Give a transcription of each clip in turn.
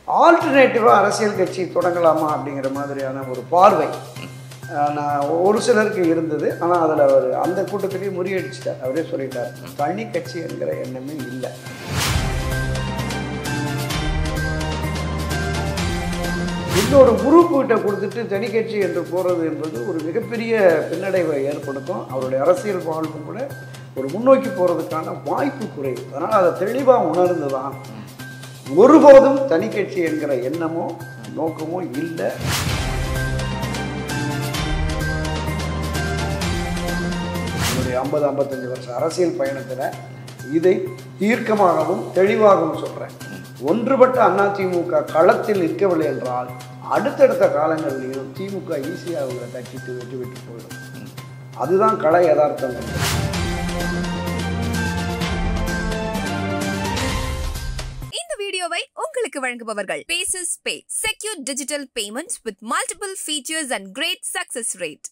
ஆல்டர்னேட்டிவாக அரசியல் கட்சி தொடங்கலாமா அப்படிங்கிற மாதிரியான ஒரு பார்வை அஹ், நான் ஒரு சிலருக்கு இருந்தது ஆனால் அதில் அவர் அந்த கூட்டத்திலேயே முறியடிச்சிட்டார் அவரே சொல்லிட்டார் தனி கட்சி என்கிற எண்ணமே இல்லை இன்னொரு குரூப் கிட்ட கொடுத்துட்டு தனி கட்சி என்று போகிறது என்பது ஒரு மிகப்பெரிய பின்னடைவை ஏற்படுத்தும் அவருடைய அரசியல் வாழ்வு கூட ஒரு முன்னோக்கி போகிறதுக்கான வாய்ப்பு குறைவு அதனால் அதை தெளிவாக உணர்ந்து தான் ஒருபோதும் தனி கட்சி என்கிற எண்ணமோ நோக்கமோ இல்லை என்னுடைய ஐம்பது ஐம்பத்தஞ்சு வருஷம் அரசியல் பயணத்தில் இதை தீர்க்கமாகவும் தெளிவாகவும் சொல்கிறேன் ஒன்றுபட்ட அதிமுக களத்தில் நிற்கவில்லை என்றால் அடுத்தடுத்த காலங்களிலும் திமுக ஈஸியாக அவங்களை தட்டிட்டு வெற்றி விட்டு போயிடும் அதுதான் கள யதார்த்தம் என்பது. இந்த வீடியோவை உங்களுக்கு வழங்குபவர்கள் பேசஸ் pay secure digital payments with multiple features and great success rate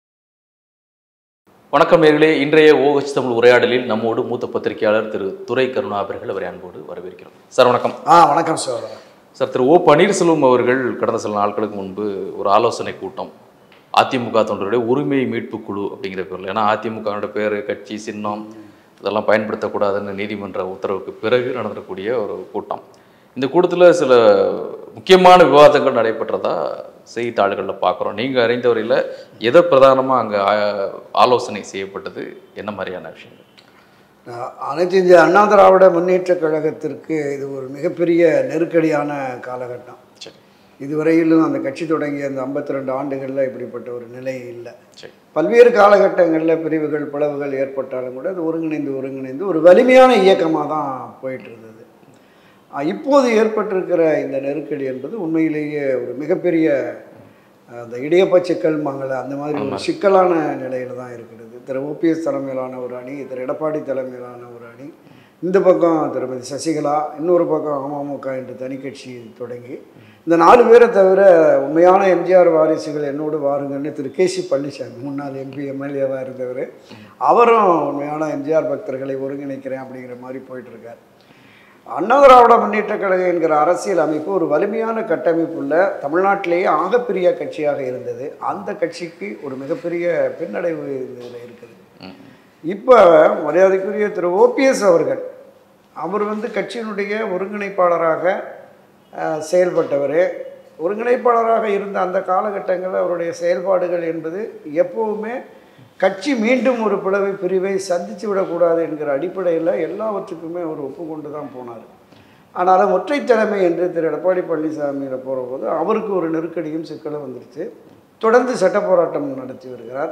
வணக்கம் நேர்களே இன்றைய ஓஹெச் தமிழ் உரையாடலில் நம்மோடு மூத்த பத்திரிகையாளர் திரு துரை கருணா அவர்கள் அவரை அன்போடு வரவேற்கிறோம் சார் வணக்கம் ஆ வணக்கம் சகோதரன் சார் திரு ஓ பன்னீர்செல்வம் அவர்கள் கடந்த சில நாட்களுக்கு முன்பு ஒரு ஆலோசனை கூட்டம் அதிமுக தொண்டருடைய உரிமை மீட்பு குழு அப்படிங்கிற பேரில் ஏன்னா அதிமுகவோட பேர் கட்சி சின்னம் இதெல்லாம் பயன்படுத்தக்கூடாதுன்னு நீதிமன்ற உத்தரவுக்கு பிறகு நடந்திருக்கக்கூடிய ஒரு கூட்டம் இந்த கூட்டத்தில் சில முக்கியமான விவாதங்கள் நடைபெற்றதா செய்தித்தாள்களில் பார்க்குறோம் நீங்கள் அறிந்தவரையில் எதை பிரதானமாக அங்கே ஆலோசனை செய்யப்பட்டது என்ன மாதிரியான விஷயங்கள் அஹ் அனைத்து இந்திய அண்ணா திராவிட முன்னேற்றக் கழகத்திற்கு இது ஒரு மிகப்பெரிய நெருக்கடியான காலகட்டம் சரி இதுவரையிலும் அந்த கட்சி தொடங்கிய அந்த 52 ரெண்டு ஆண்டுகளில் இப்படிப்பட்ட ஒரு நிலை இல்லை சரி பல்வேறு காலகட்டங்களில் பிரிவுகள் பிளவுகள் ஏற்பட்டாலும் கூட அது ஒருங்கிணைந்து ஒருங்கிணைந்து ஒரு வலிமையான இயக்கமாக தான் போயிட்டு இருந்தது அஹ் இப்போது ஏற்பட்டிருக்கிற இந்த நெருக்கடி என்பது உண்மையிலேயே ஒரு மிகப்பெரிய அஹ், அந்த இடியப்ப சிக்கல் மங்கள அந்த மாதிரி ஒரு சிக்கலான நிலையில் தான் இருக்கிறது திரு ஓபிஎஸ் தலைமையிலான ஒரு அணி திரு எடப்பாடி தலைமையிலான ஒரு அணி இந்த பக்கம் திருமதி சசிகலா இன்னொரு பக்கம் அமமுக என்று தனி கட்சி தொடங்கி இந்த நாலு பேரை தவிர உண்மையான எம்ஜிஆர் வாரிசுகள் என்னோடு வாருங்கன்னு திரு கே சி பழனிசாமி முன்னாள் எம்பி எம்எல்ஏவாக இருந்தவர் அவரும் உண்மையான எம்ஜிஆர் பக்தர்களை ஒருங்கிணைக்கிறேன் அப்படிங்கிற மாதிரி போயிட்டுருக்கார் அண்ணா திராவிட முன்னேற்றக் கழகம் என்கிற அரசியல் அமைப்பு ஒரு வலிமையான கட்டமைப்புள்ள தமிழ்நாட்டிலேயே ஆகப்பெரிய கட்சியாக இருந்தது அந்த கட்சிக்கு ஒரு மிகப்பெரிய பின்னடைவு இதில் இருக்குது இப்போ மரியாதைக்குரிய திரு ஓபிஎஸ் அவர்கள் அவர் வந்து கட்சியினுடைய ஒருங்கிணைப்பாளராக அஹ், செயல்பட்டவர் ஒருங்கிணைப்பாளராக இருந்த அந்த காலகட்டங்களில் அவருடைய செயல்பாடுகள் என்பது எப்போவுமே கட்சி மீண்டும் ஒரு பிளவை பிரிவை சந்தித்து விடக்கூடாது என்கிற அடிப்படையில் எல்லாவற்றுக்குமே அவர் ஒப்புக்கொண்டு தான் போனார் ஆனாலும் ஒற்றை தலைமை என்று திரு எடப்பாடி பழனிசாமியில் போகிறபோது அவருக்கு ஒரு நெருக்கடியும் சிக்கலும் வந்துருச்சு தொடர்ந்து சட்ட போராட்டம் நடத்தி வருகிறார்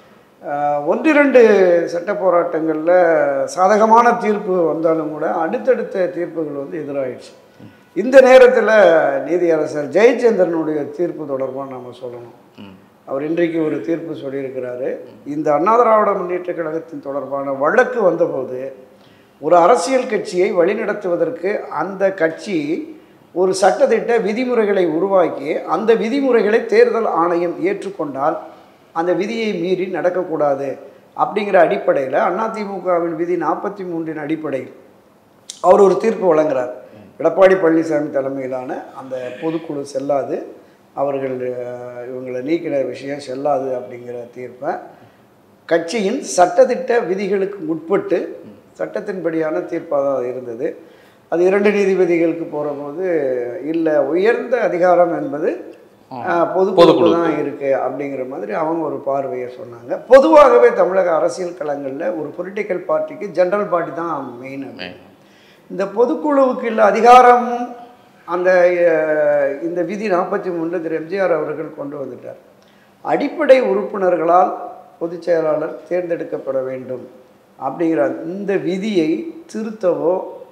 ஆஹ் ஒன்றிரண்டு சட்ட போராட்டங்களில் சாதகமான தீர்ப்பு வந்தாலும் கூட அடுத்தடுத்த தீர்ப்புகள் வந்து எதிராயிடுச்சு இந்த நேரத்தில் நீதியரசர் ஜெயச்சந்திரனுடைய தீர்ப்பு தொடர்பாக நம்ம சொல்லணும் அவர் இன்றைக்கு ஒரு தீர்ப்பு சொல்லியிருக்கிறாரு இந்த அண்ணா திராவிட முன்னேற்ற கழகத்தின் தொடர்பான வழக்கு வந்தபோது ஒரு அரசியல் கட்சியை வழிநடத்துவதற்கு அந்த கட்சி ஒரு சட்டத்திட்ட விதிமுறைகளை உருவாக்கி அந்த விதிமுறைகளை தேர்தல் ஆணையம் ஏற்றுக்கொண்டால் அந்த விதியை மீறி நடக்கக்கூடாது அப்படிங்கிற அடிப்படையில் அதிமுகவின் விதி நாற்பத்தி மூன்றின் அடிப்படையில் அவர் ஒரு தீர்ப்பு வழங்குறார் எடப்பாடி பழனிசாமி தலைமையிலான அந்த பொதுக்குழு செல்லாது அவர்கள் அஹ், இவங்களை நீக்கிற விஷயம் செல்லாது அப்படிங்கிற தீர்ப்பை கட்சியின் சட்டத்திட்ட விதிகளுக்கு உட்பட்டு சட்டத்தின்படியான தீர்ப்பாக தான் அது இருந்தது அது இரண்டு நீதிபதிகளுக்கு போகிறபோது இல்லை உயர்ந்த அதிகாரம் என்பது அஹ், பொதுக்குழு பொதுக்குழு. தான் இருக்கு அப்படிங்கிற மாதிரி அவங்க ஒரு பார்வையை சொன்னாங்க பொதுவாகவே தமிழக அரசியல் களங்களில் ஒரு பொலிட்டிக்கல் பார்ட்டிக்கு ஜென்ரல் பார்ட்டி தான் மெயின் இந்த பொதுக்குழுவுக்கு இல்லை அதிகாரமும் அந்த அஹ், இந்த விதி நாற்பத்தி மூணு திரு எம்ஜிஆர் அவர்கள் கொண்டு வந்துட்டார் அடிப்படை உறுப்பினர்களால் பொதுச் செயலாளர் தேர்ந்தெடுக்கப்பட வேண்டும் அப்படிங்கிற இந்த விதியை திருத்தவோ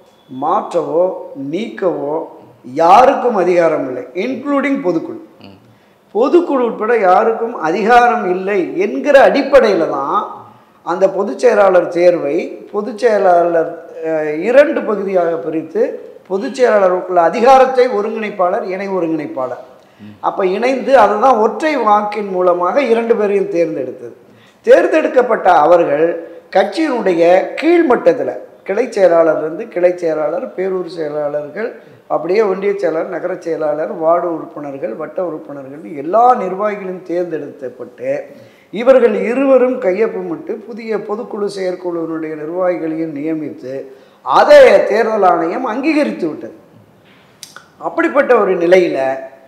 மாற்றவோ நீக்கவோ யாருக்கும் அதிகாரம் இல்லை இன்க்ளூடிங் பொதுக்குழு பொதுக்குழு உட்பட யாருக்கும் அதிகாரம் இல்லை என்கிற அடிப்படையில் தான் அந்த பொதுச் செயலாளர் தேர்வை பொதுச் செயலாளர் அஹ், இரண்டு பகுதியாக பிரித்து பொதுச் செயலாளருக்குள்ள அதிகாரத்தை ஒருங்கிணைப்பாளர் இணை ஒருங்கிணைப்பாளர் அப்போ இணைந்து அதுதான் ஒற்றை வாக்கின் மூலமாக இரண்டு பேரையும் தேர்ந்தெடுத்தது தேர்ந்தெடுக்கப்பட்ட அவர்கள் கட்சியினுடைய கீழ்மட்டத்தில் கிளை செயலாளர் இருந்து கிளை செயலாளர் பேரூர் செயலாளர்கள் அப்படியே ஒன்றிய செயலாளர் நகர செயலாளர் வார்டு உறுப்பினர்கள் வட்ட உறுப்பினர்கள் எல்லா நிர்வாகிகளும் தேர்ந்தெடுக்கப்பட்டு இவர்கள் இருவரும் கையொப்பமிட்டு புதிய பொதுக்குழு செயற்குழுவினுடைய நிர்வாகிகளையும் நியமித்து அதை தேர்தல் ஆணையம் அங்கீகரித்து விட்டது அப்படிப்பட்ட ஒரு நிலையில்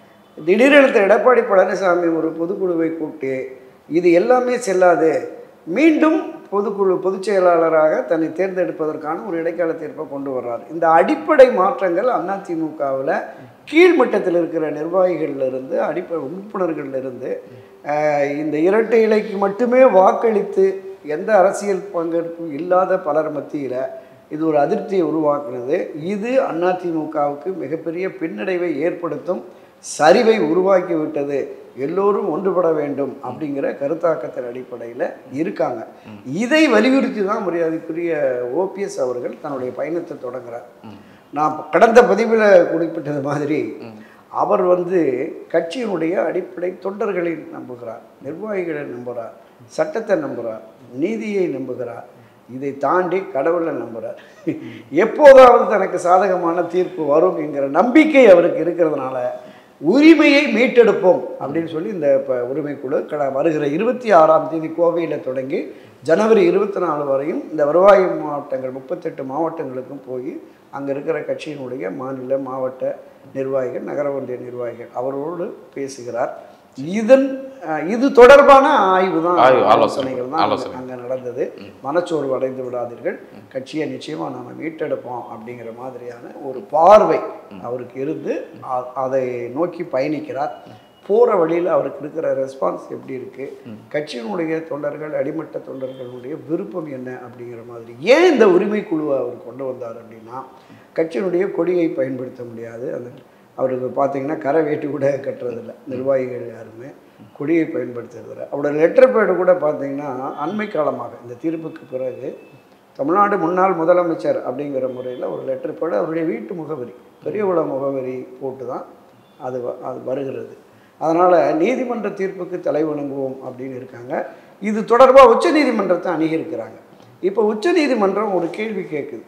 திடீரென திரு எடப்பாடி பழனிசாமி ஒரு பொதுக்குழுவை கூட்டி இது எல்லாமே செல்லாது மீண்டும் பொதுக்குழு பொதுச் செயலாளராக தன்னை தேர்ந்தெடுப்பதற்கான ஒரு இடைக்கால தீர்ப்பை கொண்டு வர்றார் இந்த அடிப்படை மாற்றங்கள் அதிமுகவில் கீழ்மட்டத்தில் இருக்கிற நிர்வாகிகள்லேருந்து அடிப்படை உறுப்பினர்கள்லேருந்து இந்த இரட்டை இலைக்கு மட்டுமே வாக்களித்து எந்த அரசியல் பங்கேற்பும் இல்லாத பலர் மத்தியில் இது ஒரு அதிருப்தியை உருவாக்குனது இது அதிமுகவுக்கு மிகப்பெரிய பின்னடைவை ஏற்படுத்தும் சரிவை உருவாக்கி விட்டது எல்லோரும் ஒன்றுபட வேண்டும் அப்படிங்கிற கருத்தாக்கத்தின் அடிப்படையில் இருக்காங்க இதை வலியுறுத்தி தான் மரியாதைக்குரிய ஓபிஎஸ் அவர்கள் தன்னுடைய பயணத்தை தொடங்குறார் நான் கடந்த பதிவில் குறிப்பிட்டது மாதிரி அவர் வந்து கட்சியினுடைய அடிப்படை தொண்டர்களை நம்புகிறார் நிர்வாகிகளை நம்புகிறார் சட்டத்தை நம்புகிறார் நீதியை நம்புகிறார் இதை தாண்டி கடவுளை நம்புகிறார் எப்போதாவது தனக்கு சாதகமான தீர்ப்பு வரும் என்கிற நம்பிக்கை அவருக்கு இருக்கிறதுனால உரிமையை மீட்டெடுப்போம் அப்படின்னு சொல்லி இந்த இப்போ உரிமைக்குழு கட வருகிற இருபத்தி ஆறாம் தேதி கோவையில் தொடங்கி ஜனவரி இருபத்தி நாலு வரையும் இந்த வருவாய் மாவட்டங்கள் முப்பத்தெட்டு மாவட்டங்களுக்கும் போய் அங்கே இருக்கிற கட்சியினுடைய மாநில மாவட்ட நிர்வாகிகள் நகர ஒன்றிய நிர்வாகிகள் அவரோடு பேசுகிறார் இதன் அஹ், இது தொடர்பான ஆய்வு தான் ஆய்வு, ஆலோசனை. ஆலோசனைகள் தான் ஆலோசனை. அங்கே நடந்தது மனச்சோர்வு அடைந்து விடாதீர்கள் கட்சியை நிச்சயமாக நம்ம மீட்டெடுப்போம் அப்படிங்கிற மாதிரியான ஒரு பார்வை அவருக்கு இருந்து அ- அதை நோக்கி பயணிக்கிறார் போகிற வழியில் அவருக்கு இருக்கிற ரெஸ்பான்ஸ் எப்படி இருக்குது கட்சியினுடைய தொண்டர்கள் அடிமட்ட தொண்டர்களுடைய விருப்பம் என்ன அப்படிங்கிற மாதிரி ஏன் இந்த உரிமை குழுவை அவர் கொண்டு வந்தார் அப்படின்னா கட்சியினுடைய கொடியை பயன்படுத்த முடியாது அந்த அவருக்கு பார்த்தீங்கன்னா கரை வேட்டி கூட கட்டுறதில்ல நிர்வாகிகள் யாருமே கொடியை பயன்படுத்துறதில்ல அவரோட லெட்டர் பேடு கூட பார்த்தீங்கன்னா அண்மை காலமாக இந்த தீர்ப்புக்கு பிறகு தமிழ்நாடு முன்னாள் முதலமைச்சர் அப்படிங்கிற முறையில் ஒரு லெட்டர் பேடு அவருடைய வீட்டு முகவரி பெரியகுள முகவரி போட்டு தான் அது வ- அது வருகிறது அதனால் நீதிமன்ற தீர்ப்புக்கு தலை வணங்குவோம் அப்படின்னு இருக்காங்க இது தொடர்பாக உச்சநீதிமன்றத்தை அணுகியிருக்கிறாங்க இப்போ உச்சநீதிமன்றம் ஒரு கேள்வி கேட்குது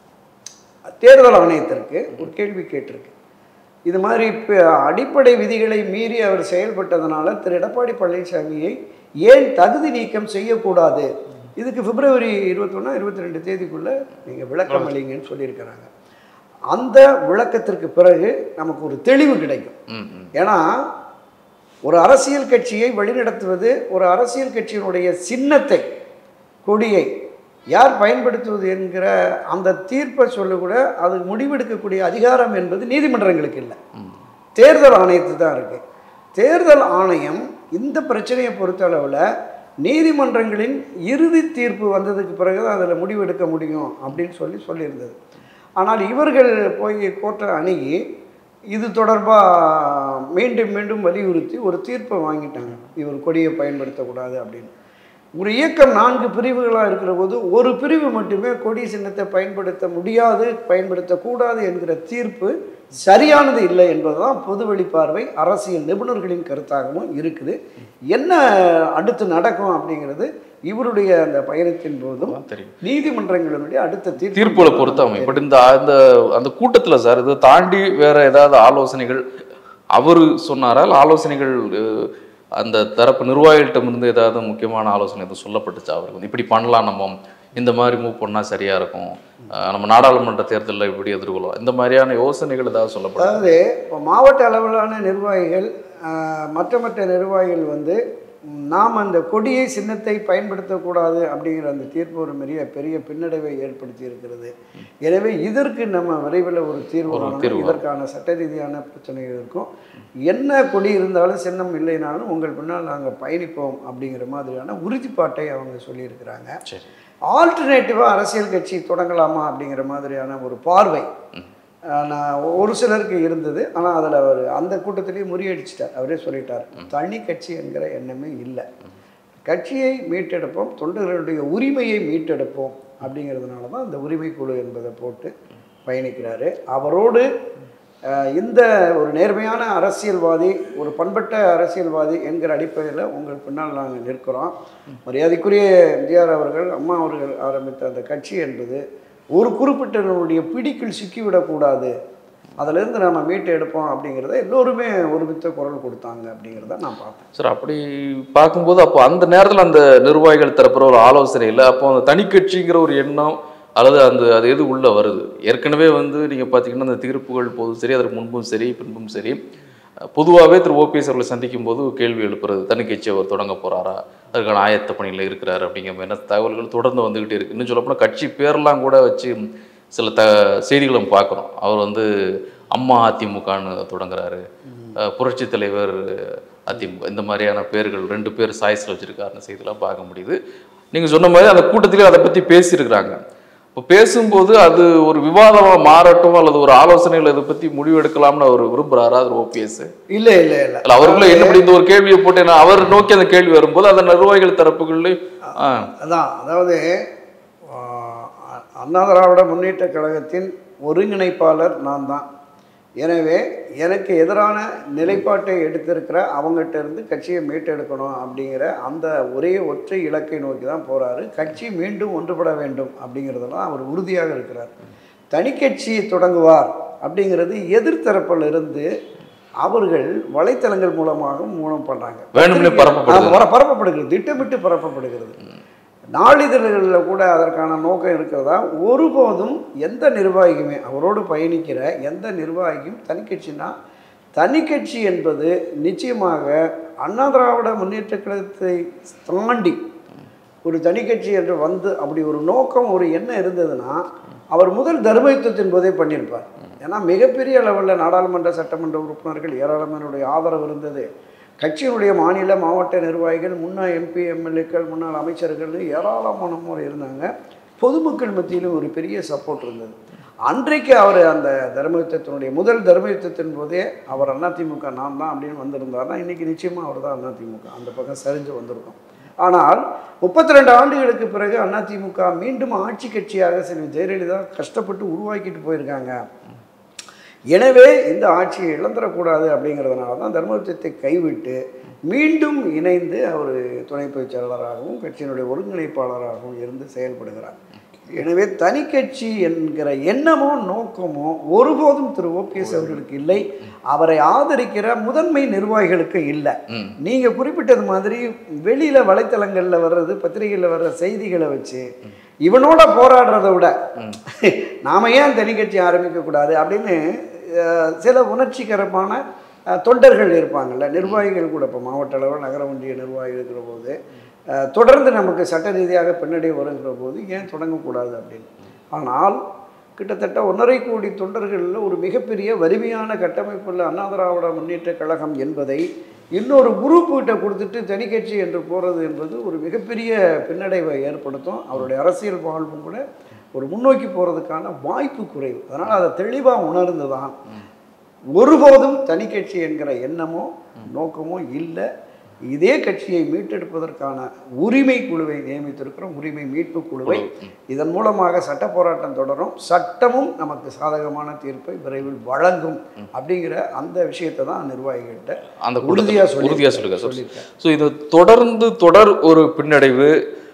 தேர்தல் ஆணையத்திற்கு ஒரு கேள்வி கேட்டிருக்கு இது மாதிரி இப்போ அடிப்படை விதிகளை மீறி அவர் செயல்பட்டதனால திரு எடப்பாடி பழனிசாமியை ஏன் தகுதி நீக்கம் செய்யக்கூடாது இதுக்கு பிப்ரவரி இருபத்தொன்னா இருபத்தி ரெண்டு தேதிக்குள்ளே நீங்கள் விளக்கம் அளிங்கன்னு சொல்லியிருக்கிறாங்க அந்த விளக்கத்திற்கு பிறகு நமக்கு ஒரு தெளிவு கிடைக்கும் ம் ம் ஏன்னா ஒரு அரசியல் கட்சியை வழிநடத்துவது ஒரு அரசியல் கட்சியினுடைய சின்னத்தை கொடியை யார் பயன்படுத்துவது என்கிற அந்த தீர்ப்பை சொல்ல கூட அது முடிவெடுக்கக்கூடிய அதிகாரம் என்பது நீதிமன்றங்களுக்கு இல்லை தேர்தல் ஆணையத்துக்கு தான் இருக்குது தேர்தல் ஆணையம் இந்த பிரச்சனையை பொறுத்தளவில் நீதிமன்றங்களின் இறுதி தீர்ப்பு வந்ததுக்கு பிறகு தான் அதில் முடிவெடுக்க முடியும் அப்படின்னு சொல்லி சொல்லியிருந்தது ஆனால் இவர்கள் போய் கோர்ட்டை அணுகி இது தொடர்பாக மீண்டும் மீண்டும் வலியுறுத்தி ஒரு தீர்ப்பை வாங்கிட்டாங்க இவர் கொடியை பயன்படுத்தக்கூடாது அப்படின்னு ஒரு இயக்கம் நான்கு பிரிவுகளாக இருக்கிற போது ஒரு பிரிவு மட்டுமே கொடி சின்னத்தை பயன்படுத்த முடியாது பயன்படுத்தக்கூடாது என்கிற தீர்ப்பு சரியானது இல்லை என்பதுதான் பொது வெளிப்பார்வை அரசியல் நிபுணர்களின் கருத்தாகவும் இருக்குது என்ன அடுத்து நடக்கும் அப்படிங்கிறது இவருடைய அந்த பயணத்தின் போதும் அதான் தெரியும் நீதிமன்றங்களினுடைய அடுத்த தீர்ப்பு தீர்ப்புகளை பொறுத்து அமையும் பட் இந்த அந்த அந்த கூட்டத்துல சார் இதை தாண்டி வேற ஏதாவது ஆலோசனைகள் அவர் சொன்னாரா இல்ல ஆலோசனைகள் அஹ், அந்த தரப்பு நிர்வாகிகள்ட்ட இருந்து ஏதாவது முக்கியமான ஆலோசனை எதுவும் சொல்லப்பட்டுச்சா அவருக்கு வந்து இப்படி பண்ணலாம் நம்ம இந்த மாதிரி மூவ் பண்ணா சரியா இருக்கும் அஹ், நம்ம நாடாளுமன்ற தேர்தலில் இப்படி எதிர்கொள்ளலாம் இந்த மாதிரியான யோசனைகள் ஏதாவது சொல்லப்படும் அதாவது இப்போ மாவட்ட அளவிலான நிர்வாகிகள் ஆஹ், மற்ற மற்ற நிர்வாகிகள் வந்து ம், நாம் அந்த கொடியை சின்னத்தை பயன்படுத்தக்கூடாது அப்படிங்கிற அந்த தீர்ப்பு ஒரு பெரிய பெரிய பின்னடைவை ஏற்படுத்தி இருக்கிறது எனவே இதற்கு நம்ம விரைவில் ஒரு தீர்வு ஒரு காணணும். தீர்வு. இதற்கான சட்ட ரீதியான பிரச்சனைகள் இருக்கும் என்ன கொடி இருந்தாலும் சின்னம் இல்லைனாலும் உங்கள் பின்னால் நாங்கள் பயணிப்போம் அப்படிங்கிற மாதிரியான உறுதிப்பாட்டை அவங்க சொல்லியிருக்கிறாங்க சரி ஆல்டர்னேட்டிவாக அரசியல் கட்சி தொடங்கலாமா அப்படிங்கிற மாதிரியான ஒரு பார்வை அஹ், நான் ஒரு சிலருக்கு இருந்தது ஆனால் அதில் அவர் அந்த கூட்டத்திலேயே முறியடிச்சிட்டார் அவரே சொல்லிட்டார் தனி கட்சி என்கிற எண்ணமே இல்லை கட்சியை மீட்டெடுப்போம் தொண்டர்களுடைய உரிமையை மீட்டெடுப்போம் அப்படிங்கிறதுனால தான் இந்த உரிமை குழு என்பதை போட்டு பயணிக்கிறாரு அவரோடு அஹ், இந்த ஒரு நேர்மையான அரசியல்வாதி ஒரு பண்பட்ட அரசியல்வாதி என்கிற அடிப்படையில் உங்கள் பின்னால் நாங்கள் நிற்கிறோம் மரியாதைக்குரிய எம்ஜிஆர் அவர்கள் அம்மா அவர்கள் ஆரம்பித்த அந்த கட்சி என்பது ஒரு குறிப்பிட்டவருடைய பிடிக்குள் சிக்கிவிடக்கூடாது அதிலிருந்து நம்ம மீட்டு எடுப்போம் அப்படிங்கிறத எல்லோருமே ஒருமித்த குரல் கொடுத்தாங்க அப்படிங்கிறத நான் பார்த்தேன் சார் அப்படி பார்க்கும்போது அப்போ அந்த நேரத்தில் அந்த நிர்வாகிகள் தரப்புற ஒரு ஆலோசனை இல்லை அப்போ அந்த தனிக்கட்சிங்கிற ஒரு எண்ணம் அல்லது அந்த அது எது உள்ளே வருது ஏற்கனவே வந்து நீங்கள் பார்த்தீங்கன்னா அந்த தீர்ப்புகள் போதும் சரி அதற்கு முன்பும் சரி பின்பும் சரி பொதுவாகவே திரு ஓபிஎஸ் அவர்களை சந்திக்கும் போது கேள்வி எழுப்புறது தனிக்கட்சி அவர் தொடங்க போகிறாரா அதுக்கான ஆயத்த பணியில் இருக்கிறாரு அப்படிங்கிற மாதிரி என்ன தகவல்கள் தொடர்ந்து வந்துக்கிட்டே இருக்கு இன்னும் சொல்லப்போனால் கட்சி பேரெல்லாம் கூட வச்சு சில த செய்திகளை நம்ம பார்க்குறோம் அவர் வந்து அம்மா அதிமுகன்னு தொடங்குறாரு அஹ் புரட்சி தலைவர் அதிமுக இந்த மாதிரியான பேர்கள் ரெண்டு பேர் சாய்ஸில் வச்சுருக்காருன்னு செய்திலாம் பார்க்க முடியுது நீங்கள் சொன்ன மாதிரி அந்த கூட்டத்திலே அதை பற்றி பேசியிருக்கிறாங்க இப்போ பேசும்போது அது ஒரு விவாதமாக மாறட்டும் அல்லது ஒரு ஆலோசனைகள் இதை பற்றி முடிவெடுக்கலாம்னு அவர் விரும்புகிறாரா அது ஓபிஎஸ் இல்லை இல்லை இல்லை இல்ல அவருக்குள்ள என்ன இப்படி இந்த ஒரு கேள்வியை போட்டு நான் அவர் நோக்கி அந்த கேள்வி வரும்போது அந்த நிர்வாகிகள் தரப்புகள்லையும் ஆ, அதான் அதாவது ஆஹ், அண்ணா திராவிட முன்னேற்ற கழகத்தின் ஒருங்கிணைப்பாளர் நான் தான் எனவே எனக்கு எதிரான நிலைப்பாட்டை எடுத்திருக்கிற அவங்ககிட்ட இருந்து கட்சியை மீட்டெடுக்கணும் அப்படிங்கிற அந்த ஒரே ஒற்றை இலக்கை நோக்கி தான் போகிறாரு கட்சி மீண்டும் ஒன்றுபட வேண்டும் அப்படிங்கிறதெல்லாம் அவர் உறுதியாக இருக்கிறார் தனிக்கட்சி தொடங்குவார் அப்படிங்கிறது எதிர்த்தரப்பில் இருந்து அவர்கள் வலைத்தளங்கள் மூலமாக மூலம் பண்ணுறாங்க வேணும்னே பரப்பப்படுது. ஆமா, பரப்பப்படுகிறது திட்டமிட்டு பரப்பப்படுகிறது நாளிதழ்களில் கூட அதற்கான நோக்கம் இருக்கிறதா ஒருபோதும் எந்த நிர்வாகியுமே அவரோடு பயணிக்கிற எந்த நிர்வாகியும் தனிக்கட்சினா தனிக்கட்சி என்பது நிச்சயமாக அண்ணா திராவிட முன்னேற்ற கழகத்தை தாண்டி ஒரு தனிக்கட்சி என்று வந்து அப்படி ஒரு நோக்கம் ஒரு எண்ணம் இருந்ததுன்னா அவர் முதல் தர்மயுத்தத்தின் போதே பண்ணியிருப்பார் ஏன்னா மிகப்பெரிய லெவலில் நாடாளுமன்ற சட்டமன்ற உறுப்பினர்கள் ஏராளமானுடைய ஆதரவு இருந்தது கட்சியினுடைய மாநில மாவட்ட நிர்வாகிகள் முன்னாள் எம்பி எம்எல்ஏக்கள் முன்னாள் அமைச்சர்கள் ஏராளமானோர் இருந்தாங்க பொதுமக்கள் மத்தியிலும் ஒரு பெரிய சப்போர்ட் இருந்தது அன்றைக்கு அவர் அந்த தர்மயுத்தத்தினுடைய முதல் தர்மயுத்தத்தின் போதே அவர் அதிமுக நான் தான் அப்படின்னு வந்திருந்தாருன்னா இன்றைக்கி நிச்சயமாக அவர் தான் அதிமுக அந்த பக்கம் சரிஞ்சு வந்திருக்கும் ஆனால் முப்பத்தி ரெண்டு ஆண்டுகளுக்கு பிறகு அதிமுக மீண்டும் ஆட்சி கட்சியாக செல்வி ஜெயலலிதா கஷ்டப்பட்டு உருவாக்கிட்டு போயிருக்காங்க எனவே இந்த ஆட்சியை இழந்துடக்கூடாது அப்படிங்கிறதுனால தான் தர்மயுத்தத்தை கைவிட்டு மீண்டும் இணைந்து அவர் துணை பொதுச் செயலாளராகவும் கட்சியினுடைய ஒருங்கிணைப்பாளராகவும் இருந்து செயல்படுகிறார் எனவே தனிக்கட்சி என்கிற எண்ணமோ நோக்கமோ ஒருபோதும் திரு ஓபிஎஸ் அவர்களுக்கு இல்லை அவரை ஆதரிக்கிற முதன்மை நிர்வாகிகளுக்கு இல்லை ம். நீங்க குறிப்பிட்டது மாதிரி வெளியில வலைத்தளங்கள்ல வர்றது பத்திரிகையில் வர்ற செய்திகளை வச்சு இவனோட போராடுறதை விட நாம ஏன் தனிக்கட்சி ஆரம்பிக்க கூடாது அப்படின்னு அஹ், சில உணர்ச்சிகரமான அஹ், தொண்டர்கள் இருப்பாங்கல்ல நிர்வாகிகள் கூட இப்போ மாவட்ட அளவில் நகர ஒன்றிய நிர்வாகிகள் இருக்கிற போது அஹ், தொடர்ந்து நமக்கு சட்ட ரீதியாக பின்னடைவு வருகிற போது ஏன் தொடங்கக்கூடாது அப்படின்னு ஆனால் கிட்டத்தட்ட ஒன்றரை கோடி தொண்டர்களில் ஒரு மிகப்பெரிய வலிமையான கட்டமைப்புள்ள அண்ணா திராவிட முன்னேற்ற கழகம் என்பதை இன்னொரு குரூப் கிட்ட கொடுத்துட்டு தனிக்கட்சி என்று போகிறது என்பது ஒரு மிகப்பெரிய பின்னடைவை ஏற்படுத்தும் அவருடைய அரசியல் வாழ்வும் கூட ஒரு முன்னோக்கி போகிறதுக்கான வாய்ப்பு குறைவு அதனால் அதை தெளிவாக உணர்ந்து தான் ஒருபோதும் தனிக்கட்சி என்கிற எண்ணமோ நோக்கமோ இல்லை இதே கட்சியை மீட்டெடுப்பதற்கான உரிமை குழுவை நியமித்திருக்கிறோம் உரிமை மீட்பு குழுவை இதன் மூலமாக சட்ட போராட்டம் தொடரும் சட்டமும் நமக்கு சாதகமான தீர்ப்பை விரைவில் வழங்கும் அப்படிங்கிற அந்த விஷயத்தை தான் நிர்வாகிகள்கிட்ட அந்த உறுதியா உறுதியாக சொல்லி- உறுதியாக சொல்லுங்க சார் சொல்லியிருக்கேன். ஸோ இது தொடர்ந்து தொடர் ஒரு பின்னடைவு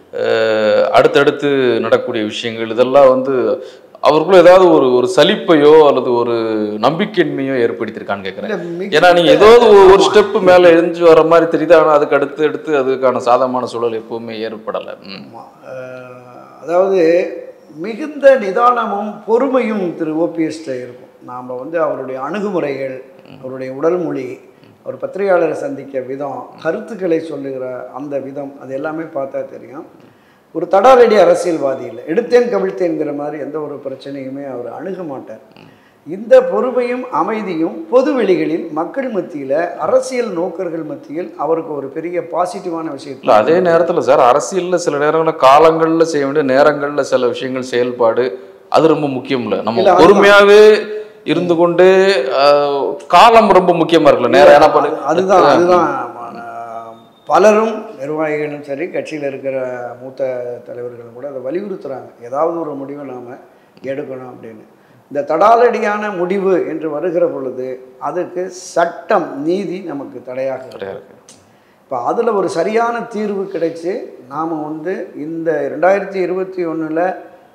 அஹ், அடுத்தடுத்து நடக்கக்கூடிய விஷயங்கள் இதெல்லாம் வந்து அவருக்குள்ள ஏதாவது ஒரு ஒரு சலிப்பையோ அல்லது ஒரு நம்பிக்கையின்மையோ ஏற்படுத்தியிருக்கான்னு கேட்குறேன் இல்ல, மிக- ஏன்னா நீங்க ஏதாவது ஒரு- ஒரு ஸ்டெப் மேல எழுந்து வர மாதிரி தெரியுது ஆனா அதுக்கு அடுத்து அடுத்து அதுக்கான சாதகமான சூழல் எப்பவுமே ஏற்படலை ம். ஆமா. அஹ், அதாவது மிகுந்த நிதானமும் பொறுமையும் திரு ஓபிஎஸ்ட இருக்கும் நாம் வந்து அவருடைய அணுகுமுறைகள் அவருடைய உடல் மொழி அவர் பத்திரிகையாளரை சந்திக்க விதம் கருத்துக்களை சொல்லுகிற அந்த விதம் அது எல்லாமே பார்த்தா தெரியும் ஒரு தடாலடி அரசியல்வாதி இல்லை எடுத்தேன் கவிழ்த்தேன்கிற மாதிரி எந்த ஒரு பிரச்சனையுமே அவர் அணுக மாட்டார் இந்த பொறுமையும் அமைதியும் பொது வெளிகளில் மக்கள் மத்தியில் அரசியல் நோக்கர்கள் மத்தியில் அவருக்கு ஒரு பெரிய பாசிட்டிவான இல்ல விஷயத்தில் அதே நேரத்துல சார் அரசியல்ல சில நேரங்கள்ல காலங்கள்ல செய்ய வேண்டிய நேரங்கள்ல சில விஷயங்கள் செயல்பாடு அது ரொம்ப முக்கியம் இல்ல நம்ம இல்ல, அதுதான். பொறுமையாவே இருந்து கொண்டு அஹ், காலம் ரொம்ப முக்கியமா இருக்குல்ல நேரம் என்ன பண்ணு அதுதான் அதுதான் ஆஹ், பலரும் நிர்வாகிகளும் சரி கட்சியில் இருக்கிற மூத்த தலைவர்களும் கூட அதை வலியுறுத்துறாங்க ஏதாவது ஒரு முடிவை நாம் எடுக்கணும் அப்படின்னு இந்த தடாலடியான முடிவு என்று வருகிற பொழுது அதுக்கு சட்டம் நீதி நமக்கு தடையாக இருக்கு. தடையா இருக்கு. இப்போ அதில் ஒரு சரியான தீர்வு கிடைச்சு நாம் வந்து இந்த ரெண்டாயிரத்தி இருபத்தி ஒன்றில்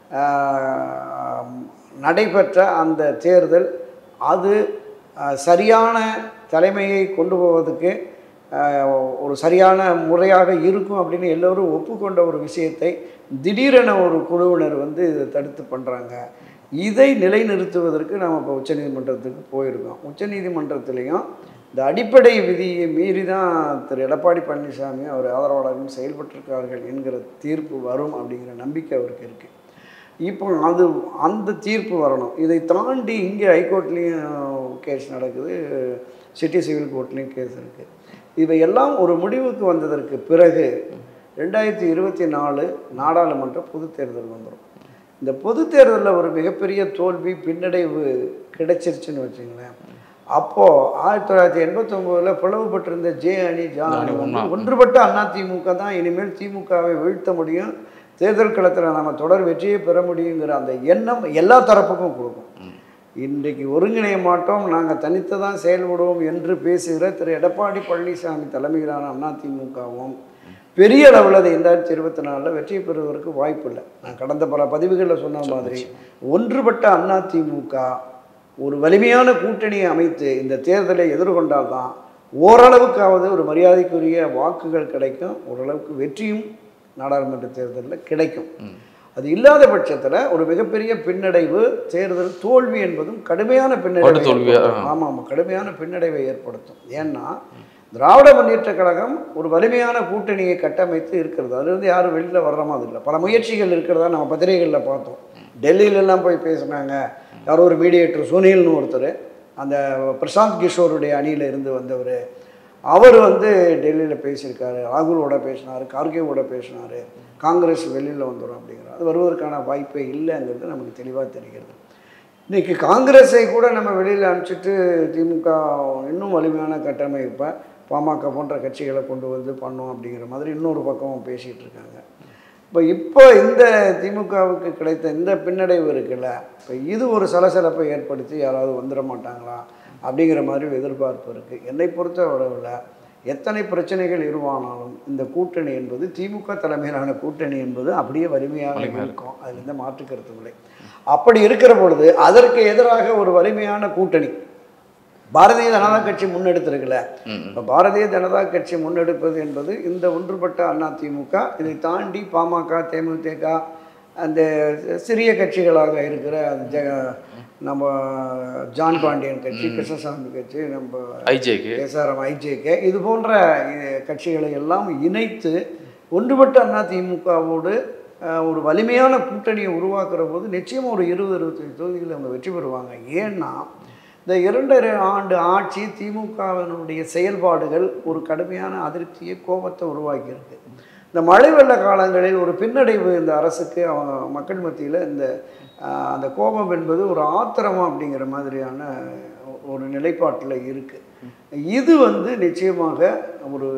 ஆஹ், நடைபெற்ற அந்த தேர்தல் அது ஆஹ், சரியான தலைமையை கொண்டு போவதற்கு ஆஹ், ஒரு சரியான முறையாக இருக்கும் அப்படின்னு எல்லோரும் ஒப்புக்கொண்ட ஒரு விஷயத்தை திடீரென ஒரு குழுவினர் வந்து இதை தடுத்து பண்ணுறாங்க இதை நிலைநிறுத்துவதற்கு நாம் இப்போ உச்சநீதிமன்றத்துக்கு போயிருக்கோம் உச்சநீதிமன்றத்திலையும் இந்த அடிப்படை விதியை மீறி தான் திரு எடப்பாடி பழனிசாமி அவர் ஆதரவாளர்கள் செயல்பட்டிருக்கார்கள் என்கிற தீர்ப்பு வரும் அப்படிங்கிற நம்பிக்கை அவருக்கு இருக்குது இப்போ அது அந்த தீர்ப்பு வரணும் இதை தாண்டி இங்கே ஹைகோர்ட்லேயும் கேஸ் நடக்குது சிட்டி சிவில் கோர்ட்லேயும் கேஸ் இருக்குது இவையெல்லாம் ஒரு முடிவுக்கு வந்ததற்கு பிறகு ரெண்டாயிரத்தி இருபத்தி நாலு நாடாளுமன்ற பொதுத் தேர்தல் வந்துடும் இந்த பொதுத் தேர்தலில் ஒரு மிகப்பெரிய தோல்வி பின்னடைவு கிடைச்சிருச்சுன்னு வச்சுங்களேன் அப்போது ஆயிரத்தி தொள்ளாயிரத்தி எண்பத்தொம்போதில் பிளவுபட்டிருந்த ஜே அணி ஜா அணி வந்து ஒன்றுபட்ட அதிமுக தான் இனிமேல் திமுகவை வீழ்த்த முடியும் தேர்தல் களத்தில் நம்ம தொடர் வெற்றியை பெற முடியுங்கிற அந்த எண்ணம் எல்லா தரப்புக்கும் கொடுக்கும் இன்றைக்கு ஒருங்கிணைய மாட்டோம் நாங்கள் தனித்து தான் செயல்படுவோம் என்று பேசுகிற திரு எடப்பாடி பழனிசாமி தலைமையிலான அதிமுகவும் பெரிய அளவில் அது ரெண்டாயிரத்தி இருபத்தி நாலில் வெற்றி பெறுவதற்கு வாய்ப்பு இல்லை நான் கடந்த பல பதிவுகளில் சொன்ன மாதிரி ஒன்றுபட்ட அதிமுக ஒரு வலிமையான கூட்டணியை அமைத்து இந்த தேர்தலை எதிர்கொண்டால்தான் ஓரளவுக்காவது ஒரு மரியாதைக்குரிய வாக்குகள் கிடைக்கும் ஓரளவுக்கு வெற்றியும் நாடாளுமன்ற தேர்தலில் கிடைக்கும் அது இல்லாத பட்சத்தில் ஒரு மிகப்பெரிய பின்னடைவு தேர்தல் தோல்வி என்பதும் கடுமையான பின்னடைவை படுதோல்வியா? ஏற்படுத்தும். ஆமாம் ஆமாம் கடுமையான பின்னடைவை ஏற்படுத்தும் ஏன்னா திராவிட முன்னேற்ற கழகம் ஒரு வலிமையான கூட்டணியை கட்டமைத்து இருக்கிறது அதுலேருந்து யாரும் வெளியில் வர்ற மாதிரி இல்லை பல முயற்சிகள் இருக்கிறதா நம்ம பத்திரிகைகளில் பார்த்தோம் டெல்லியிலலாம் போய் பேசுனாங்க யாரோ ஒரு மீடியேட்டர் சுனில்னு ஒருத்தர் அந்த பிரசாந்த் கிஷோருடைய அணியில் இருந்து வந்தவர் அவர் வந்து டெல்லியில் பேசியிருக்காரு ராகுலோட பேசினார் கார்கேவோட பேசினார் காங்கிரஸ் வெளியில் வந்துடும் அப்படிங்கிறார் அது வருவதற்கான வாய்ப்பே இல்லைங்கிறது நமக்கு தெளிவாக தெரிகிறது இன்றைக்கி காங்கிரஸை கூட நம்ம வெளியில் அனுப்பிச்சிட்டு திமுக இன்னும் வலிமையான கட்டமைப்பை பாமக போன்ற கட்சிகளை கொண்டு வந்து பண்ணோம் அப்படிங்கிற மாதிரி இன்னொரு பக்கம் பேசிகிட்டு இருக்காங்க இப்போ இப்போ இந்த திமுகவுக்கு கிடைத்த இந்த பின்னடைவு இருக்குல்ல இப்போ இது ஒரு சலசலப்பை ஏற்படுத்தி யாராவது வந்துட மாட்டாங்களா அப்படிங்கிற மாதிரி ஒரு எதிர்பார்ப்பு இருக்குது என்னை பொறுத்த அளவில் எத்தனை பிரச்சனைகள் இருவானாலும் இந்த கூட்டணி என்பது திமுக தலைமையிலான கூட்டணி என்பது அப்படியே வலிமையாக இருக்கும் அதில் எந்த மாற்று கருத்து இல்லை அப்படி இருக்கிற பொழுது அதற்கு எதிராக ஒரு வலிமையான கூட்டணி பாரதிய ஜனதா கட்சி முன்னெடுத்திருக்குல்ல இப்போ பாரதிய ஜனதா கட்சி முன்னெடுப்பது என்பது இந்த ஒன்றுபட்ட அதிமுக இதை தாண்டி பாமக தேமுதிக அந்த சிறிய கட்சிகளாக இருக்கிற அந்த ஜெக நம்ம ஜான் பாண்டியன் கட்சி கிருஷ்ணசாமி கட்சி நம்ம ஐஜேக்கு எஸ்ஆர்எம் ஐஜேகே இது போன்ற அஹ், கட்சிகளை எல்லாம் இணைத்து ஒன்றுபட்ட அதிமுகவோடு அஹ், ஒரு வலிமையான கூட்டணியை உருவாக்குற போது நிச்சயமாக ஒரு இருபது இருபத்தஞ்சு தொகுதிகளில் அவங்க வெற்றி பெறுவாங்க ஏன்னா இந்த இரண்டரை ஆண்டு ஆட்சி திமுகவினுடைய செயல்பாடுகள் ஒரு கடுமையான அதிருப்தியை கோபத்தை உருவாக்கியிருக்கு இந்த மழை வெள்ள காலங்களில் ஒரு பின்னடைவு இந்த அரசுக்கு அவங்க மக்கள் மத்தியில் இந்த ஆஹ், அந்த கோபம் என்பது ஒரு ஆத்திரம் அப்படிங்கிற மாதிரியான ஒரு நிலைப்பாட்டில் இருக்குது இது வந்து நிச்சயமாக ஒரு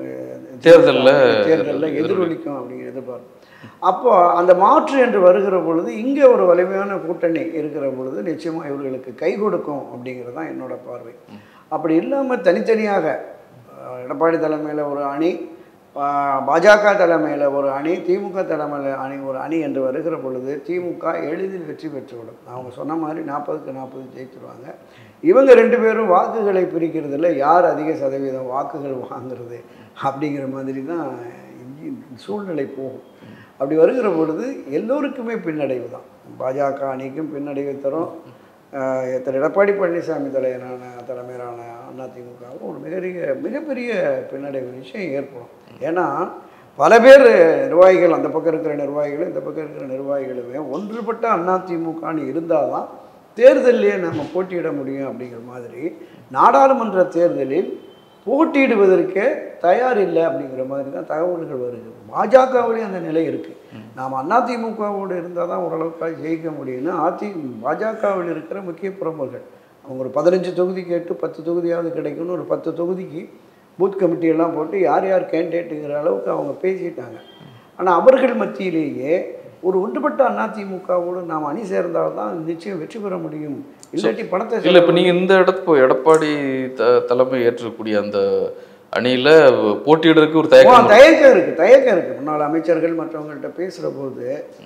தேர்தல்ல தேர்தலில் எதிரொலிக்கும் அப்படிங்கிற எதிர்பார்ப்பு அப்போ அந்த மாற்று என்று வருகிற பொழுது இங்கே ஒரு வலிமையான கூட்டணி இருக்கிற பொழுது நிச்சயமாக இவர்களுக்கு கை கொடுக்கும் அப்படிங்கிறது தான் என்னோட பார்வை அப்படி இல்லாமல் தனித்தனியாக அஹ், எடப்பாடி தலைமையில் ஒரு அணி அஹ், பாஜக தலைமையில் ஒரு அணி திமுக தலைமையில் அணி ஒரு அணி என்று வருகிற பொழுது திமுக எளிதில் வெற்றி பெற்றுவிடும் அவங்க சொன்ன மாதிரி நாற்பதுக்கு நாற்பது ஜெயிச்சிருவாங்க இவங்க ரெண்டு பேரும் வாக்குகளை பிரிக்கிறதுல யார் அதிக சதவீதம் வாக்குகள் வாங்குறது அப்படிங்கிற மாதிரி தான் இங்கே சூழ்நிலை போகும் அப்படி வருகிற பொழுது எல்லோருக்குமே பின்னடைவு தான் பாஜக அணிக்கும் பின்னடைவை தரும் ஆஹ் திரு எடப்பாடி பழனிசாமி தலைவரான தலைமையிலான அதிமுகவும் ஒரு மிகப்பெரிய மிகப்பெரிய பின்னடைவு நிச்சயம் ஏற்படும் ஏன்னா பல பேர் நிர்வாகிகள் அந்த பக்கம் இருக்கிற நிர்வாகிகளும் இந்த பக்கம் இருக்கிற நிர்வாகிகளுமே ஒன்றுபட்ட அதிமுகன்னு இருந்தால் தான் தேர்தலிலே நம்ம போட்டியிட முடியும் அப்படிங்கிற மாதிரி நாடாளுமன்ற தேர்தலில் போட்டியிடுவதற்கே தயார் இல்லை அப்படிங்கிற மாதிரி தான் தகவல்கள் வருது பாஜகவிலேயும் அந்த நிலை இருக்குது நாம் அதிமுகவோடு இருந்தால் தான் ஓரளவுக்கு ஜெயிக்க முடியும்னு அதி பாஜகவில் இருக்கிற முக்கிய பிரமுகர்கள் அவங்க ஒரு பதினஞ்சு தொகுதி கேட்டு பத்து தொகுதியாவது கிடைக்கும்னு ஒரு பத்து தொகுதிக்கு பூத் கமிட்டியெல்லாம் போட்டு யார் யார் கேண்டிடேட்டுங்கிற அளவுக்கு அவங்க பேசிட்டாங்க ஆனால் அவர்கள் மத்தியிலேயே ஒரு ஒன்றுபட்ட அதிமுகவோடு நாம் அணி சேர்ந்தால் தான் நிச்சயம் வெற்றி பெற முடியும் இல்லாட்டி பணத்தை இல்லை இப்போ நீங்கள் இந்த இடத்து எடப்பாடி த தலைமை ஏற்றக்கூடிய அந்த அணியில் போட்டியிடுறதுக்கு ஒரு ஓ, தயக்கம் தயக்கம் இருக்குது தயக்கம் இருக்குது முன்னாள் அமைச்சர்கள் மற்றவங்கள்ட்ட பேசுகிற போது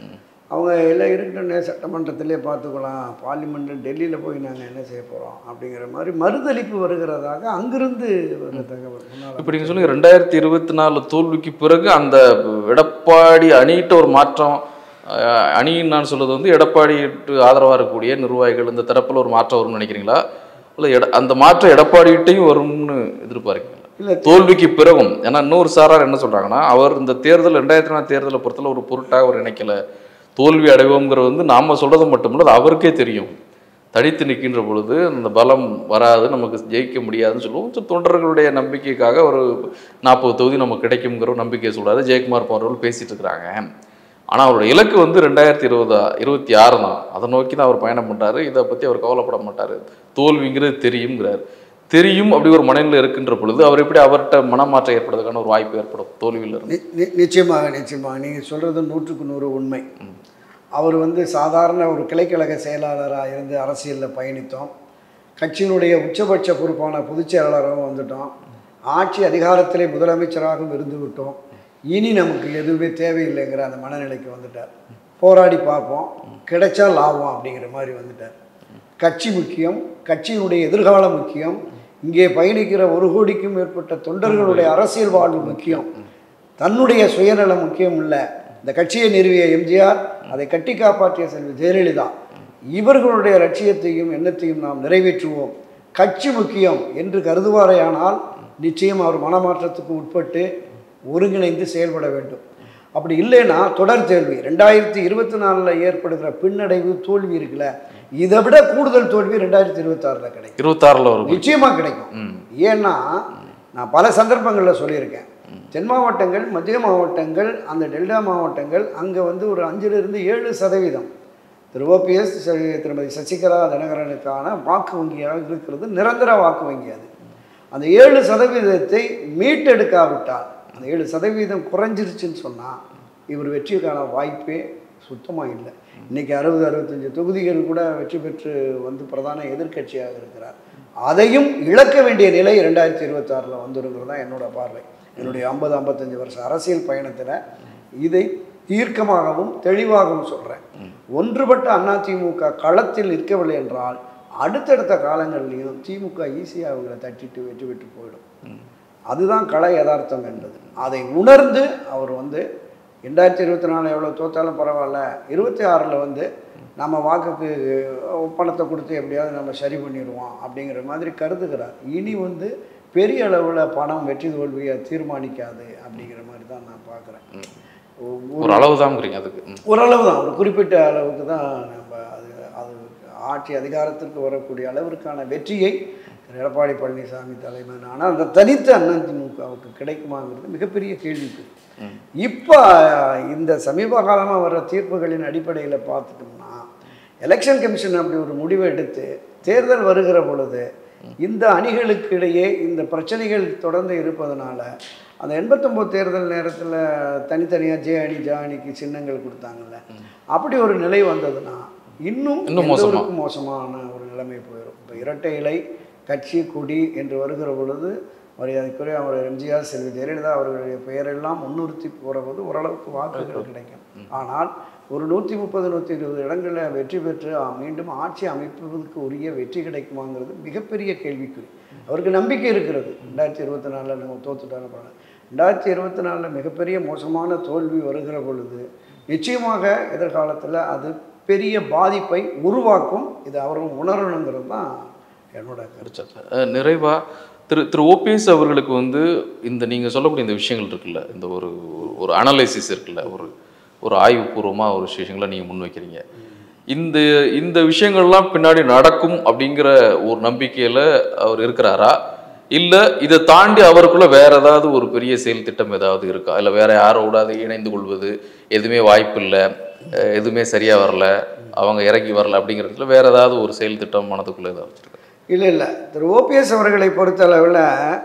அவங்க எல்லாம் இருக்கட்டும் சட்டமன்றத்திலே பார்த்துக்கலாம் பார்லிமெண்ட்டில் டெல்லியில் போய் நாங்கள் என்ன செய்ய போகிறோம் அப்படிங்கிற மாதிரி மறுதளிப்பு வருகிறதாக அங்கிருந்து ஒரு தகவல் முன்னாள் இப்போ நீங்கள் சொல்லுங்க ரெண்டாயிரத்தி இருபத்தி நாலு தோல்விக்கு பிறகு அந்த எடப்பாடி அணியிட்ட ஒரு மாற்றம் அஹ், அணின்னு நான் சொல்றது வந்து எடப்பாடிட்டு ஆதரவாக இருக்கக்கூடிய நிர்வாகிகள் இந்த தரப்பில் ஒரு மாற்றம் வரும்னு நினைக்கிறீங்களா இல்லை எட அந்த மாற்றம் எடப்பாடிகிட்டையும் வரும்னு எதிர்பார்க்கிறீங்களா இல்லை தோல்விக்கு பிறகும் ஏன்னா இன்னொரு சாரார் என்ன சொல்றாங்கன்னா அவர் இந்த தேர்தல் ரெண்டாயிரத்தி நாலு தேர்தலை பொறுத்தல ஒரு பொருட்டாக அவர் நினைக்கல தோல்வி அடைவோங்கிறது வந்து நாம சொல்றது மட்டுமில்ல அது அவருக்கே தெரியும் தடித்து நிற்கின்ற பொழுது அந்த பலம் வராது நமக்கு ஜெயிக்க முடியாதுன்னு சொல்லுவோம் So, தொண்டர்களுடைய நம்பிக்கைக்காக ஒரு நாற்பது தொகுதி நமக்கு கிடைக்குங்கிற ஒரு நம்பிக்கையை சொல்றாரு ஜெயக்குமார் போன்றவர்கள் பேசிட்டு இருக்கிறாங்க ஆனால் அவரோட இலக்கு வந்து ரெண்டாயிரத்தி இருபதா இருபத்தி ஆறு தான் அதை நோக்கி தான் அவர் பயணம் பண்றாரு இதை பற்றி அவர் கவலைப்பட மாட்டார் தோல்விங்கிறது தெரியுங்கிறார் தெரியும் அப்படி ஒரு மனநிலை இருக்கின்ற பொழுது அவர் எப்படி அவர்கிட்ட மனமாற்றம் ஏற்படுறதுக்கான ஒரு வாய்ப்பு ஏற்படும் தோல்வியில் இருந்து நி- நி- நிச்சயமாக நிச்சயமாக நீங்கள் சொல்கிறது நூற்றுக்கு நூறு உண்மை அவர் வந்து சாதாரண ஒரு கிளைக்கழக செயலாளராக இருந்து அரசியலில் பயணித்தோம் கட்சியினுடைய உச்சபட்ச பொறுப்பான பொதுச் செயலாளராகவும் வந்துட்டோம் ஆட்சி அதிகாரத்திலே முதலமைச்சராகவும் இருந்து விட்டோம் இனி நமக்கு எதுவுமே தேவையில்லைங்கிற அந்த மனநிலைக்கு வந்துட்டார் போராடி பார்ப்போம் கிடைச்சா லாபம் அப்படிங்கிற மாதிரி வந்துட்டார் கட்சி முக்கியம் கட்சியினுடைய எதிர்காலம் முக்கியம் இங்கே பயணிக்கிற ஒரு கோடிக்கும் மேற்பட்ட தொண்டர்களுடைய அரசியல் வாழ்வு முக்கியம் தன்னுடைய சுயநலம் முக்கியம் இல்லை இந்த கட்சியை நிறுவிய எம்ஜிஆர் அதை கட்டி காப்பாற்றிய செல்வி ஜெயலலிதா இவர்களுடைய லட்சியத்தையும் எண்ணத்தையும் நாம் நிறைவேற்றுவோம் கட்சி முக்கியம் என்று கருதுவாரேயானால் நிச்சயம் அவர் மனமாற்றத்துக்கு உட்பட்டு ஒருங்கிணைந்து செயல்பட வேண்டும் அப்படி இல்லைன்னா தொடர் தோல்வி ரெண்டாயிரத்தி இருபத்தி நாலில் ஏற்படுகிற பின்னடைவு தோல்வி இருக்குல்ல இதை விட கூடுதல் தோல்வி ரெண்டாயிரத்தி இருபத்தாறில் கிடைக்கும் இருபத்தாறில் வரும் நிச்சயமாக கிடைக்கும் ம் ஏன்னா நான் பல சந்தர்ப்பங்களில் சொல்லியிருக்கேன் தென் மாவட்டங்கள் மத்திய மாவட்டங்கள் அந்த டெல்டா மாவட்டங்கள் அங்கே வந்து ஒரு அஞ்சிலிருந்து ஏழு சதவீதம் திரு ஓபிஎஸ் திருமதி சசிகலா தினகரனுக்கான வாக்கு வங்கியாக இருக்கிறது நிரந்தர வாக்கு வங்கி அது அந்த ஏழு சதவீதத்தை மீட்டெடுக்காவிட்டால் அந்த ஏழு சதவீதம் குறைஞ்சிருச்சுன்னு சொன்னால் இவர் வெற்றிக்கான வாய்ப்பே சுத்தமாக இல்லை இன்றைக்கி அறுபது அறுபத்தஞ்சு தொகுதிகள் கூட வெற்றி பெற்று வந்து பிரதான எதிர்க்கட்சியாக இருக்கிறார் அதையும் இழக்க வேண்டிய நிலை ரெண்டாயிரத்தி இருபத்தாறில் வந்துருங்கிறது தான் என்னோட பார்வை என்னுடைய ஐம்பது ஐம்பத்தஞ்சு வருஷ அரசியல் பயணத்தில் இதை தீர்க்கமாகவும் தெளிவாகவும் சொல்கிறேன் ஒன்றுபட்ட அதிமுக களத்தில் நிற்கவில்லை என்றால் அடுத்தடுத்த காலங்கள்லையும் திமுக ஈஸியாக அவங்களை தட்டிட்டு வெற்றி பெற்று போயிடும் அதுதான் கள யதார்த்தம் என்பது அதை உணர்ந்து அவர் வந்து ரெண்டாயிரத்தி இருபத்தி நாலு எவ்வளோ தோத்தாலும் பரவாயில்ல இருபத்தி ஆறில் வந்து நம்ம வாக்குக்கு பணத்தை கொடுத்து எப்படியாவது நம்ம சரி பண்ணிடுவோம் அப்படிங்கிற மாதிரி கருதுகிறார் இனி வந்து பெரிய அளவில் பணம் வெற்றி தோல்வியை தீர்மானிக்காது அப்படிங்கிற மாதிரி தான் நான் பார்க்குறேன் ஒரு அளவு தான்ங்கிறீங்க அதுக்கு ம். ஓரளவு தான் ஒரு குறிப்பிட்ட அளவுக்கு தான் நம்ம அது அது ஆட்சி அதிகாரத்திற்கு வரக்கூடிய அளவிற்கான வெற்றியை திரு எடப்பாடி பழனிசாமி தலைமையிலான ஆனால் அந்த தனித்த அதிமுகவுக்கு கிடைக்குமாங்கிறது மிகப்பெரிய கேள்விக்குறி இப்போ இந்த சமீப காலமாக வர்ற தீர்ப்புகளின் அடிப்படையில் பார்த்துட்டோம்னா எலெக்ஷன் கமிஷன் அப்படி ஒரு முடிவை எடுத்து தேர்தல் வருகிற பொழுது இந்த அணிகளுக்கு இடையே இந்த பிரச்சனைகள் தொடர்ந்து இருப்பதனால அந்த எண்பத்தொம்போது தேர்தல் நேரத்தில் தனித்தனியாக ஜே அணி ஜா அணிக்கு சின்னங்கள் கொடுத்தாங்கல்ல அப்படி ஒரு நிலை வந்ததுன்னா இன்னும் இன்னும் மோசமா. எல்லோருக்கும் மோசமான ஒரு நிலைமை போயிடும் இப்போ இரட்டை இலை கட்சி கொடி என்று வருகிற பொழுது மரியாதைக்குரிய அவர் எம்ஜிஆர் செல்வி ஜெயலலிதா அவர்களுடைய பெயரெல்லாம் முன்னிறுத்தி போகிற போது ஓரளவுக்கு வாக்குகள் கிடைக்கும் ஆனால் ஒரு நூற்றி முப்பது நூற்றி இருபது இடங்களில் வெற்றி பெற்று ஆ, மீண்டும் ஆட்சி அமைப்பதற்கு உரிய வெற்றி கிடைக்குமாங்கிறது மிகப்பெரிய கேள்விக்குறி அவருக்கு நம்பிக்கை இருக்கிறது ரெண்டாயிரத்தி இருபத்தி நாலில் நம்ம தோத்துட்டாங்க பரவாயில்ல ரெண்டாயிரத்தி இருபத்தி நாலில் மிகப்பெரிய மோசமான தோல்வி வருகிற பொழுது நிச்சயமாக எதிர்காலத்தில் அது பெரிய பாதிப்பை உருவாக்கும் இது அவரும் உணரணுங்கிறது தான் என்னோட கருத்து அஹ் நிறைவா திரு திரு ஓபிஎஸ் அவர்களுக்கு வந்து இந்த நீங்கள் சொல்லக்கூடிய இந்த விஷயங்கள் இருக்குல்ல இந்த ஒரு ஒரு அனலைசிஸ் இருக்குல்ல ஒரு ஒரு ஆய்வுபூர்வமாக ஒரு விஷயங்களை நீங்கள் முன்வைக்கிறீங்க இந்த இந்த விஷயங்கள்லாம் பின்னாடி நடக்கும் அப்படிங்கிற ஒரு நம்பிக்கையில் அவர் இருக்கிறாரா இல்லை இதை தாண்டி அவருக்குள்ள வேற ஏதாவது ஒரு பெரிய செயல் திட்டம் ஏதாவது இருக்கா இல்லை வேற யாரோடாது இணைந்து கொள்வது எதுவுமே வாய்ப்பு இல்லை எதுவுமே சரியாக வரல அவங்க இறங்கி வரல அப்படிங்கிறதுல வேற ஏதாவது ஒரு செயல் திட்டம் மனதுக்குள்ளே ஏதாவது வச்சிருக்கா இல்லை இல்லை திரு ஓபிஎஸ் அவர்களை பொறுத்தளவில்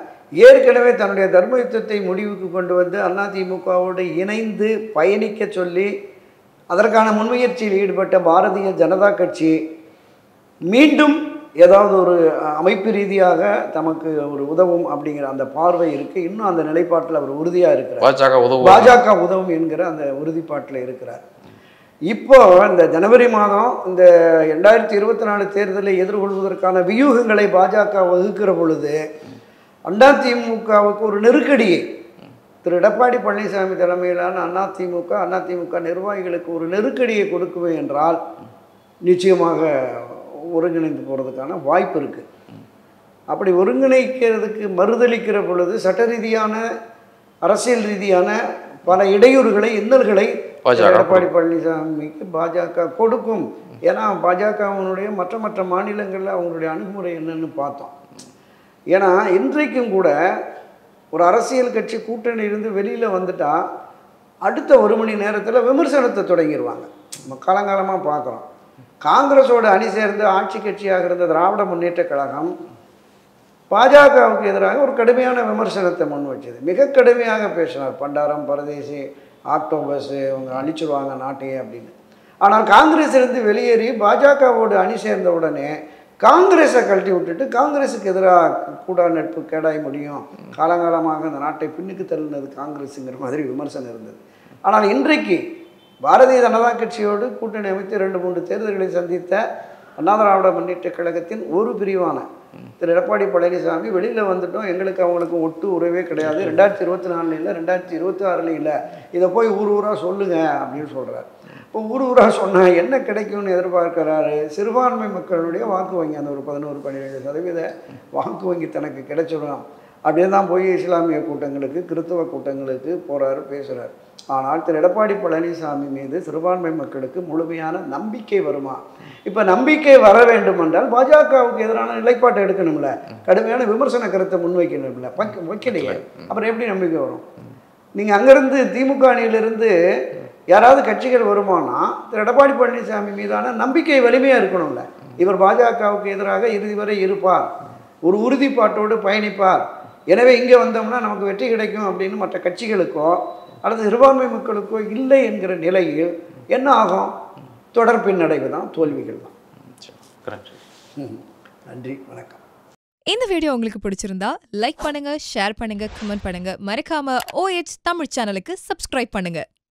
ஏற்கனவே தன்னுடைய தர்ம யுத்தத்தை முடிவுக்கு கொண்டு வந்து அதிமுகவோடு இணைந்து பயணிக்க சொல்லி அதற்கான முன்முயற்சியில் ஈடுபட்ட பாரதிய ஜனதா கட்சி மீண்டும் ஏதாவது ஒரு அஹ், அமைப்பு ரீதியாக தமக்கு ஒரு உதவும் அப்படிங்கிற அந்த பார்வை இருக்குது இன்னும் அந்த நிலைப்பாட்டில் அவர் உறுதியாக இருக்கிறார் பாஜக உதவும் பாஜக உதவும் என்கிற அந்த உறுதிப்பாட்டில் இருக்கிறார் இப்போ இந்த ஜனவரி மாதம் இந்த ரெண்டாயிரத்தி இருபத்தி நாலு தேர்தலை எதிர்கொள்வதற்கான வியூகங்களை பாஜக வகுக்கிற பொழுது அதிமுகவுக்கு ஒரு நெருக்கடியை திரு எடப்பாடி பழனிசாமி தலைமையிலான அதிமுக அதிமுக நிர்வாகிகளுக்கு ஒரு நெருக்கடியை கொடுக்குமே என்றால் நிச்சயமாக ஒருங்கிணைந்து போகிறதுக்கான வாய்ப்பு இருக்குது அப்படி ஒருங்கிணைக்கிறதுக்கு மறுதளிக்கிற பொழுது சட்ட ரீதியான அரசியல் ரீதியான பல இடையூறுகளை இன்னல்களை பாஜக எடப்பாடி பழனிசாமிக்கு பாஜக கொடுக்கும் ஏன்னா பாஜகவினுடைய மற்ற மற்ற மாநிலங்களில் அவங்களுடைய அணுகுமுறை என்னன்னு பார்த்தோம் ஏன்னா இன்றைக்கும் கூட ஒரு அரசியல் கட்சி கூட்டணி இருந்து வெளியில் வந்துட்டா அடுத்த ஒரு மணி நேரத்தில் விமர்சனத்தை தொடங்கிடுவாங்க நம்ம காலங்காலமாக பார்க்குறோம் காங்கிரஸோட அணி சேர்ந்து ஆட்சி கட்சியாக இருந்த திராவிட முன்னேற்றக் கழகம் பாஜகவுக்கு எதிராக ஒரு கடுமையான விமர்சனத்தை முன் வச்சது மிக கடுமையாக பேசினார் பண்டாரம் பரதேசி ஆக்டோபஸ் இவங்க அழிச்சிருவாங்க நாட்டையே அப்படின்னு ஆனால் காங்கிரஸிலிருந்து வெளியேறி பாஜகவோடு அணி சேர்ந்த உடனே காங்கிரஸை கழட்டி விட்டுட்டு காங்கிரஸுக்கு எதிராக கூடா நட்பு கேடாய் முடியும் காலங்காலமாக இந்த நாட்டை பின்னுக்கு தள்ளினது காங்கிரஸுங்கிற மாதிரி விமர்சனம் இருந்தது ஆனால் இன்றைக்கு பாரதிய ஜனதா கட்சியோடு கூட்டணி அமைத்து ரெண்டு மூன்று தேர்தல்களை சந்தித்த அண்ணா திராவிட முன்னேற்ற கழகத்தின் ஒரு பிரிவான திரு எடப்பாடி பழனிசாமி வெளியில் வந்துட்டோம் எங்களுக்கு அவங்களுக்கு ஒட்டு உறவே கிடையாது ரெண்டாயிரத்தி இருபத்தி நாலில் இல்லை ரெண்டாயிரத்தி இருபத்தி ஆறில் இல்லை இதை போய் ஊர் ஊராக சொல்லுங்க அப்படின்னு சொல்கிறார் இப்போ ஊர் ஊராக சொன்னால் என்ன கிடைக்கும்னு எதிர்பார்க்கிறாரு சிறுபான்மை மக்களுடைய வாக்கு வங்கி அந்த ஒரு பதினோரு பன்னிரெண்டு சதவீத வாக்கு வங்கி தனக்கு கிடைச்சிடும் அப்படியே தான் போய் இஸ்லாமிய கூட்டங்களுக்கு கிறிஸ்தவ கூட்டங்களுக்கு போகிறாரு பேசுகிறார் ஆனால் திரு எடப்பாடி பழனிசாமி மீது சிறுபான்மை மக்களுக்கு முழுமையான நம்பிக்கை வருமா இப்போ நம்பிக்கை வர வேண்டும் என்றால் பாஜகவுக்கு எதிரான நிலைப்பாட்டை எடுக்கணும்ல கடுமையான விமர்சன கருத்தை முன்வைக்கணும்ல வைக்க வைக்கலையே அப்புறம் எப்படி நம்பிக்கை வரும் நீங்கள் அங்கேருந்து திமுக அணியிலிருந்து யாராவது கட்சிகள் வருமானா திரு எடப்பாடி பழனிசாமி மீதான நம்பிக்கை வலிமையாக இருக்கணும்ல இவர் பாஜகவுக்கு எதிராக இறுதி வரை இருப்பார் ஒரு உறுதிப்பாட்டோடு பயணிப்பார் எனவே இங்கே வந்தோம்னா நமக்கு வெற்றி கிடைக்கும் அப்படின்னு மற்ற கட்சிகளுக்கோ அல்லது சிறுபான்மை மக்களுக்கோ இல்லை என்கிற நிலையில் என்ன ஆகும் தொடர் பின்னடைவு தான் தோல்விகள் தான் கரெக்ட் ம். நன்றி வணக்கம் இந்த வீடியோ உங்களுக்கு பிடிச்சிருந்தா லைக் பண்ணுங்க ஷேர் பண்ணுங்க கமெண்ட் பண்ணுங்க மறக்காம OH தமிழ் சேனலுக்கு சப்ஸ்கிரைப் பண்ணுங்க